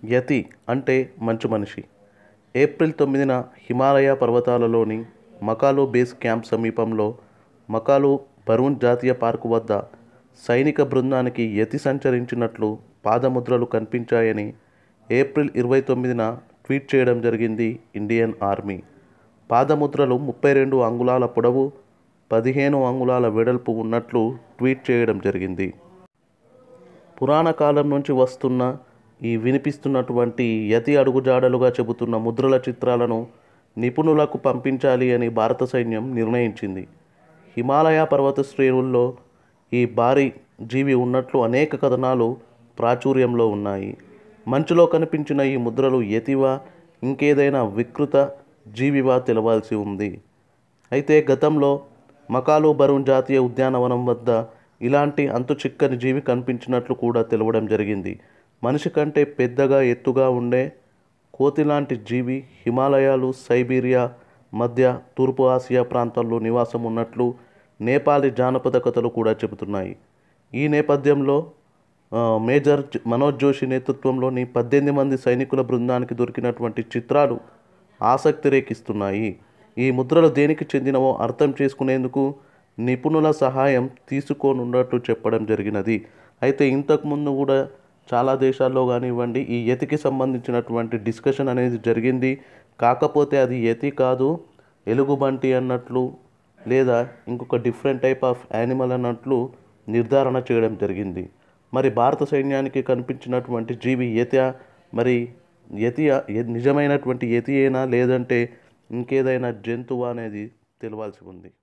యతి అంటే మంచు మనిషి ఏప్రిల్ తొమ్మిదిన హిమాలయ పర్వతాలలోని మకాలు బేస్ క్యాంప్ సమీపంలో మకాలు బరూన్ జాతీయ పార్కు వద్ద సైనిక బృందానికి యతి సంచరించినట్లు పాదముద్రలు కనిపించాయని ఏప్రిల్ ఇరవై తొమ్మిదిన ట్వీట్ చేయడం జరిగింది ఇండియన్ ఆర్మీ పాదముద్రలు ముప్పై రెండు అంగుళాల పొడవు పదిహేను అంగుళాల వెడల్పు ఉన్నట్లు ట్వీట్ చేయడం జరిగింది పురాణ కాలం నుంచి వస్తున్న ఈ వినిపిస్తున్నటువంటి యతి అడుగుజాడలుగా చెబుతున్న ముద్రల చిత్రాలను నిపుణులకు పంపించాలి అని భారత సైన్యం నిర్ణయించింది హిమాలయ పర్వత శ్రేణుల్లో ఈ భారీ జీవి ఉన్నట్లు అనేక కథనాలు ప్రాచుర్యంలో ఉన్నాయి మంచులో కనిపించిన ఈ ముద్రలు యతివా ఇంకేదైనా వికృత జీవివా తెలవాల్సి ఉంది అయితే గతంలో మకాలు బరూన్ జాతీయ ఉద్యానవనం వద్ద ఇలాంటి అంతు చిక్కని జీవి కనిపించినట్లు కూడా తెలవడం జరిగింది మనిషి కంటే పెద్దగా ఎత్తుగా ఉండే కోతి లాంటి జీవి హిమాలయాలు సైబీరియా మధ్య తూర్పు ఆసియా ప్రాంతాల్లో నివాసం ఉన్నట్లు నేపాలీ జానపద కథలు కూడా చెబుతున్నాయి ఈ నేపథ్యంలో ఆ, మేజర్ జ- మనోజ్ జోషి నేతృత్వంలోని పద్దెనిమిది మంది సైనికుల బృందానికి దొరికినటువంటి చిత్రాలు ఆసక్తి రేకిస్తున్నాయి ఈ ముద్రలు దేనికి చెందినవో అర్థం చేసుకునేందుకు నిపుణుల సహాయం తీసుకోనున్నట్లు చెప్పడం జరిగినది అయితే ఇంతకుముందు కూడా చాలా దేశాల్లో కానివ్వండి ఈ యతికి సంబంధించినటువంటి డిస్కషన్ అనేది జరిగింది కాకపోతే అది యతి కాదు ఎలుగుబంటి అన్నట్లు లేదా ఇంకొక డిఫరెంట్ టైప్ ఆఫ్ యానిమల్ అన్నట్లు నిర్ధారణ చేయడం జరిగింది మరి భారత సైన్యానికి కనిపించినటువంటి జీవి యతి మరి యతి నిజమైనటువంటి యతి అయినా లేదంటే ఇంకేదైనా జంతువు అనేది తెలియాల్సి ఉంది